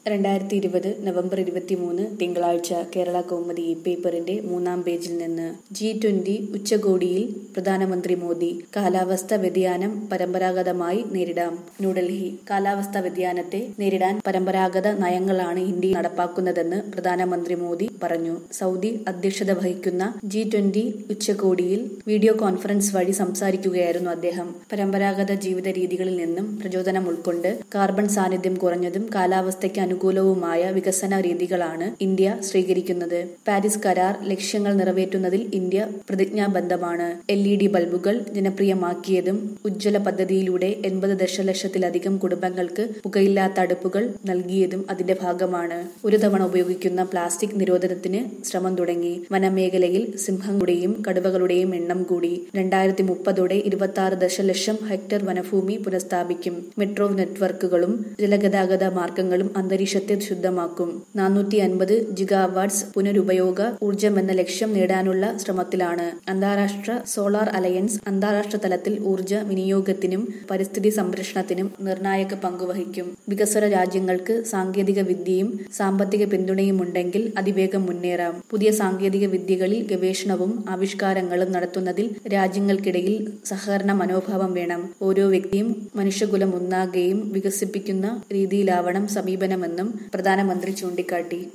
രണ്ടായിരത്തി ഇരുപത് നവംബർ ഇരുപത്തിമൂന്ന് തിങ്കളാഴ്ച കേരള കൗമുദി ഇ പേപ്പറിന്റെ മൂന്നാം പേജിൽ നിന്ന് ജി ട്വന്റി ഉച്ചകോടിയിൽ പ്രധാനമന്ത്രി മോദി കാലാവസ്ഥ വ്യതിയാനം പരമ്പരാഗതമായി നേരിടാം ന്യൂഡൽഹി കാലാവസ്ഥ വ്യതിയാനത്തെ നേരിടാൻ പരമ്പരാഗത നയങ്ങളാണ് ഇന്ത്യ നടപ്പാക്കുന്നതെന്ന് പ്രധാനമന്ത്രി മോദി പറഞ്ഞു സൗദി അധ്യക്ഷത വഹിക്കുന്ന ജി ട്വന്റി ഉച്ചകോടിയിൽ വീഡിയോ കോൺഫറൻസ് വഴി സംസാരിക്കുകയായിരുന്നു അദ്ദേഹം പരമ്പരാഗത ജീവിത രീതികളിൽ നിന്നും പ്രചോദനം ഉൾക്കൊണ്ട് കാർബൺ സാന്നിധ്യം കുറഞ്ഞതും കാലാവസ്ഥയ്ക്ക് അനുകൂലവുമായ വികസന രീതികളാണ് ഇന്ത്യ സ്വീകരിക്കുന്നത് പാരീസ് കരാർ ലക്ഷ്യങ്ങൾ നിറവേറ്റുന്നതിൽ ഇന്ത്യ പ്രതിജ്ഞാബദ്ധമാണ് എൽ ഇ ഡി ബൾബുകൾ ജനപ്രിയമാക്കിയതും ഉജ്ജ്വല പദ്ധതിയിലൂടെ എൺപത് ദശലക്ഷത്തിലധികം കുടുംബങ്ങൾക്ക് പുകയില്ലാത്ത അടുപ്പുകൾ നൽകിയതും അതിന്റെ ഭാഗമാണ് ഒരു തവണ ഉപയോഗിക്കുന്ന പ്ലാസ്റ്റിക് നിരോധനത്തിന് ശ്രമം തുടങ്ങി വനമേഖലയിൽ സിംഹങ്ങളുടെയും കടുവകളുടെയും എണ്ണം കൂടി രണ്ടായിരത്തി മുപ്പതോടെ ഇരുപത്തി ആറ് ദശലക്ഷം ഹെക്ടർ വനഭൂമി പുനഃസ്ഥാപിക്കും മെട്രോ നെറ്റ്വർക്കുകളും ജലഗതാഗത മാർഗങ്ങളും അന്തരീക്ഷത്തെ ശുദ്ധമാക്കും നാനൂറ്റി അൻപത് ജിഗാവാട്ട്സ് പുനരുപയോഗ ഊർജം എന്ന ലക്ഷ്യം നേടാനുള്ള ശ്രമത്തിലാണ് അന്താരാഷ്ട്ര സോളാർ അലയൻസ് അന്താരാഷ്ട്ര തലത്തിൽ ഊർജ വിനിയോഗത്തിനും പരിസ്ഥിതി സംരക്ഷണത്തിനും നിർണായക പങ്കുവഹിക്കും വികസ്വര രാജ്യങ്ങൾക്ക് സാങ്കേതിക വിദ്യയും സാമ്പത്തിക പിന്തുണയും ഉണ്ടെങ്കിൽ അതിവേഗം മുന്നേറാം പുതിയ സാങ്കേതിക വിദ്യകളിൽ ഗവേഷണവും ആവിഷ്കാരങ്ങളും നടത്തുന്നതിൽ രാജ്യങ്ങൾക്കിടയിൽ സഹകരണ മനോഭാവം വേണം ഓരോ വ്യക്തിയും മനുഷ്യകുലം ഒന്നാകെയും വികസിപ്പിക്കുന്ന രീതിയിലാവണം സമീപനമെന്നും പ്രധാനമന്ത്രി ചൂണ്ടിക്കാട്ടി